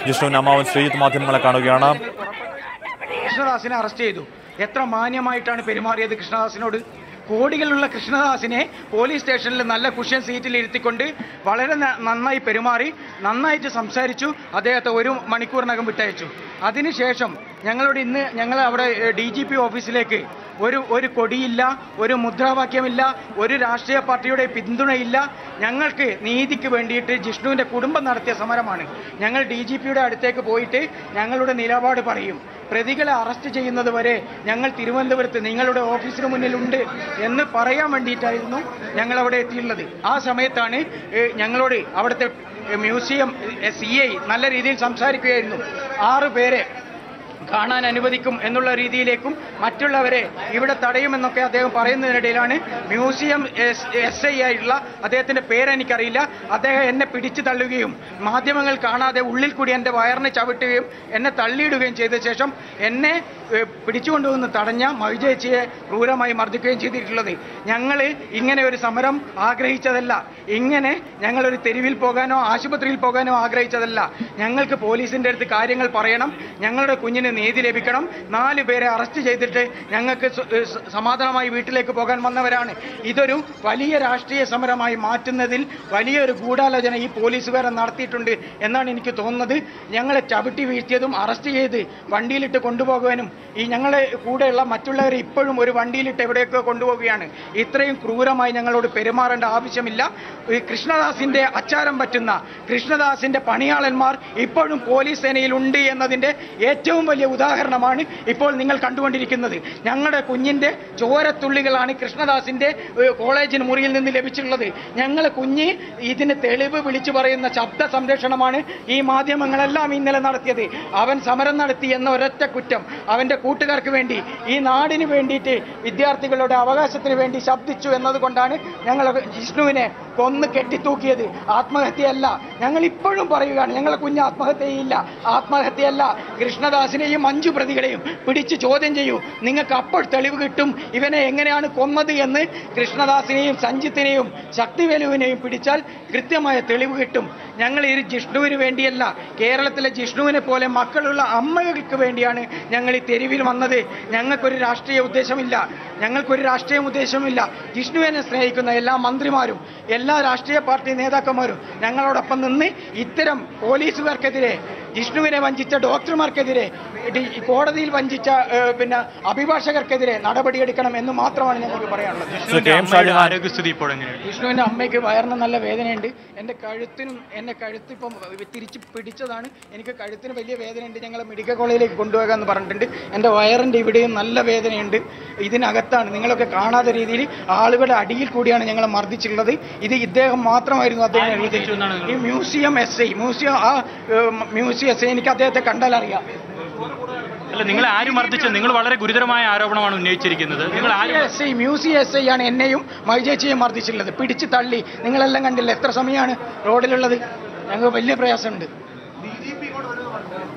ജിഷ്ണുവിന്റെ അമ്മാവൻ ശ്രീജിത്ത് മാധ്യമങ്ങളെ കാണുകയാണ് കൃഷ്ണദാസിനെ അറസ്റ്റ് ചെയ്തു എത്ര മാന്യമായിട്ടാണ് പെരുമാറിയത് കൃഷ്ണദാസിനോട് കോടികളുള്ള കൃഷ്ണദാസിനെ പോലീസ് സ്റ്റേഷനിൽ നല്ല കുഷ്യൻ സീറ്റിൽ ഇരുത്തിക്കൊണ്ട് വളരെ ന- നന്നായി പെരുമാറി നന്നായിട്ട് സംസാരിച്ചു അദ്ദേഹത്തെ ഒരു മണിക്കൂറിനകം വിട്ടയച്ചു അതിനുശേഷം ഞങ്ങളോട് ഇന്ന് ഞങ്ങൾ അവിടെ ഡി ജി പി ഓഫീസിലേക്ക് ഒരു ഒരു കൊടിയില്ല ഒരു മുദ്രാവാക്യമില്ല ഒരു രാഷ്ട്രീയ പാർട്ടിയുടെ പിന്തുണയില്ല ഞങ്ങൾക്ക് നീതിക്ക് വേണ്ടിയിട്ട് ജിഷ്ണുവിന്റെ കുടുംബം നടത്തിയ സമരമാണ് ഞങ്ങൾ ഡി ജി പിയുടെ അടുത്തേക്ക് പോയിട്ട് ഞങ്ങളുടെ നിലപാട് പറയും പ്രതികളെ അറസ്റ്റ് ചെയ്യുന്നത് വരെ ഞങ്ങൾ തിരുവനന്തപുരത്ത് നിങ്ങളുടെ ഓഫീസിന് മുന്നിലുണ്ട് എന്ന് പറയാൻ വേണ്ടിയിട്ടായിരുന്നു ഞങ്ങൾ അവിടെ എത്തിയുള്ളത് ആ സമയത്താണ് ഏഹ്, ഞങ്ങളോട് അവിടുത്തെ ഏഹ്, മ്യൂസിയം സി ഐ നല്ല രീതിയിൽ സംസാരിക്കുകയായിരുന്നു ആറ് പേരെ കാണാൻ അനുവദിക്കും എന്നുള്ള രീതിയിലേക്കും മറ്റുള്ളവരെ ഇവിടെ തടയുമെന്നൊക്കെ അദ്ദേഹം പറയുന്നതിനിടയിലാണ് മ്യൂസിയം എസ് ഐ ആയിട്ടുള്ള അദ്ദേഹത്തിന്റെ പേര് എനിക്കറിയില്ല അദ്ദേഹം എന്നെ പിടിച്ചു തള്ളുകയും മാധ്യമങ്ങൾ കാണാതെ ഉള്ളിൽ കൂടി എൻ്റെ വയറിനെ ചവിട്ടുകയും എന്നെ തള്ളിയിടുകയും ചെയ്ത ശേഷം എന്നെ ഏഹ്, പിടിച്ചുകൊണ്ടുവന്ന് തടഞ്ഞ മൈജേച്ചിയെ ക്രൂരമായി മർദ്ദിക്കുകയും ചെയ്തിട്ടുള്ളത് ഞങ്ങൾ ഇങ്ങനെ ഒരു സമരം ആഗ്രഹിച്ചതല്ല ഇങ്ങനെ ഞങ്ങളൊരു തെരുവിൽ പോകാനോ ആശുപത്രിയിൽ പോകാനോ ആഗ്രഹിച്ചതല്ല ഞങ്ങൾക്ക് പോലീസിന്റെ അടുത്ത് കാര്യങ്ങൾ പറയണം ഞങ്ങളുടെ കുഞ്ഞിന് നീതി ലഭിക്കണം നാല് പേരെ അറസ്റ്റ് ചെയ്തിട്ട് ഞങ്ങൾക്ക് സ- ഏഹ് സ- സമാധാനമായി വീട്ടിലേക്ക് പോകാൻ വന്നവരാണ് ഇതൊരു വലിയ രാഷ്ട്രീയ സമരമായി മാറ്റുന്നതിൽ വലിയൊരു ഗൂഢാലോചന ഈ പോലീസുകാരൻ നടത്തിയിട്ടുണ്ട് എന്നാണ് എനിക്ക് തോന്നുന്നത് ഞങ്ങളെ ചവിട്ടി വീഴ്ത്തിയതും അറസ്റ്റ് ചെയ്ത് വണ്ടിയിലിട്ട് കൊണ്ടുപോകുവാനും ഈ ഞങ്ങളെ കൂടെയുള്ള മറ്റുള്ളവരെ ഇപ്പോഴും ഒരു വണ്ടിയിലിട്ട് എവിടെയൊക്കെ കൊണ്ടുപോവുകയാണ് ഇത്രയും ക്രൂരമായി ഞങ്ങളോട് പെരുമാറേണ്ട ആവശ്യമില്ല ഈ കൃഷ്ണദാസിന്റെ അച്ചാരം പറ്റുന്ന കൃഷ്ണദാസിന്റെ പണിയാളന്മാർ ഇപ്പോഴും പോലീസ് സേനയിൽ ഉണ്ട് എന്നതിന്റെ ഏറ്റവും വലിയ ഉദാഹരണമാണ് ഇപ്പോൾ നിങ്ങൾ കണ്ടുകൊണ്ടിരിക്കുന്നത് ഞങ്ങളുടെ കുഞ്ഞിന്റെ ചോരത്തുള്ളികളാണ് കൃഷ്ണദാസിന്റെ ഏഹ്, കോളേജിന് മുറിയിൽ നിന്ന് ലഭിച്ചിട്ടുള്ളത് ഞങ്ങളെ കുഞ്ഞ് ഇതിന് തെളിവ് വിളിച്ചു പറയുന്ന ശബ്ദ സംരക്ഷണമാണ് ഈ മാധ്യമങ്ങളെല്ലാം ഇന്നലെ നടത്തിയത് അവൻ സമരം നടത്തി എന്ന ഒരൊറ്റ കുറ്റം അവന്റെ കൂട്ടുകാർക്ക് വേണ്ടി ഈ നാടിന് വേണ്ടിയിട്ട് വിദ്യാർത്ഥികളുടെ അവകാശത്തിന് വേണ്ടി ശബ്ദിച്ചു എന്നതുകൊണ്ടാണ് ഞങ്ങൾ ജിഷ്ണുവിനെ കൊന്ന് കെട്ടിത്തൂക്കിയത് ആത്മഹത്യയല്ല ഞങ്ങൾ ഇപ്പോഴും പറയുകയാണ് ഞങ്ങളെ കുഞ്ഞ് ആത്മഹത്യയില്ല ആത്മഹത്യയല്ല കൃഷ്ണദാസിനെയും അഞ്ചു പ്രതികളെയും പിടിച്ച് ചോദ്യം ചെയ്യൂ നിങ്ങൾക്ക് അപ്പോൾ തെളിവ് കിട്ടും ഇവനെ എങ്ങനെയാണ് കൊന്നത് എന്ന് കൃഷ്ണദാസിനെയും സഞ്ജിത്തിനെയും ശക്തിവേലുവിനെയും പിടിച്ചാൽ കൃത്യമായ തെളിവ് കിട്ടും ഞങ്ങൾ ഈ ജിഷ്ണുവിന് വേണ്ടിയല്ല കേരളത്തിലെ ജിഷ്ണുവിനെ പോലെ മക്കളുള്ള അമ്മകൾക്ക് വേണ്ടിയാണ് ഞങ്ങൾ ഈ തെരുവിൽ വന്നത് ഞങ്ങൾക്കൊരു രാഷ്ട്രീയ ഉദ്ദേശമില്ല ഞങ്ങൾക്കൊരു രാഷ്ട്രീയ ഉദ്ദേശമില്ല ജിഷ്ണുവിനെ സ്നേഹിക്കുന്ന എല്ലാ മന്ത്രിമാരും എല്ലാ രാഷ്ട്രീയ പാർട്ടി നേതാക്കന്മാരും ഞങ്ങളോടൊപ്പം നിന്ന് ഇത്തരം പോലീസുകാർക്കെതിരെ ജിഷ്ണുവിനെ വഞ്ചിച്ച ഡോക്ടർമാർക്കെതിരെ ഡി- കോടതിയിൽ വഞ്ചിച്ച ഏഹ്, പിന്നെ അഭിഭാഷകർക്കെതിരെ നടപടിയെടുക്കണം എന്ന് മാത്രമാണ് ഞങ്ങൾക്ക് പറയാനുള്ളത് ശ്രീ കെ എം ഷാജഹാൻ ആരോഗ്യസ്ഥിതി ഇപ്പോൾ എങ്ങനെയാണ് വിഷ്ണുവിന്റെ അമ്മയ്ക്ക് വയറിന് നല്ല വേദനയുണ്ട് എൻ്റെ കഴുത്തിനും എന്നെ കഴുത്ത് ഇപ്പം തിരിച്ച് പിടിച്ചതാണ് എനിക്ക് കഴുത്തിന് വലിയ വേദനയുണ്ട് ഞങ്ങൾ മെഡിക്കൽ കോളേജിലേക്ക് കൊണ്ടുപോകാമെന്ന് പറഞ്ഞിട്ടുണ്ട് എൻ്റെ വയറിൻ്റെ ഇവിടെയും നല്ല വേദനയുണ്ട് ഇതിനകത്താണ് നിങ്ങളൊക്കെ കാണാത്ത രീതിയിൽ ആളുകളുടെ അടിയിൽ കൂടിയാണ് ഞങ്ങളെ മർദ്ദിച്ചിട്ടുള്ളത് ഇത് ഇദ്ദേഹം മാത്രമായിരുന്നു അദ്ദേഹം എഴുതിയത് ഈ മ്യൂസിയം എസ് ഐ മ്യൂസിയം ആ ഏഹ്, മ്യൂസിയം എസ് ഐ എനിക്ക് അദ്ദേഹത്തെ കണ്ടാൽ അറിയാം അല്ല നിങ്ങൾ ആരും മർദ്ദിച്ചു നിങ്ങൾ വളരെ ഗുരുതരമായ ആരോപണമാണ് ഉന്നയിച്ചിരിക്കുന്നത് നിങ്ങൾ ആരും എസ് ഐ മ്യൂസിയം എസ് ഐ ആണ് എന്നെയും മൈജേച്ചിയും മർദ്ദിച്ചിട്ടുള്ളത് പിടിച്ച് തള്ളി നിങ്ങളെല്ലാം കണ്ടില്ല എത്ര സമയമാണ് റോഡിലുള്ളത് ഞങ്ങൾക്ക് വലിയ പ്രയാസമുണ്ട്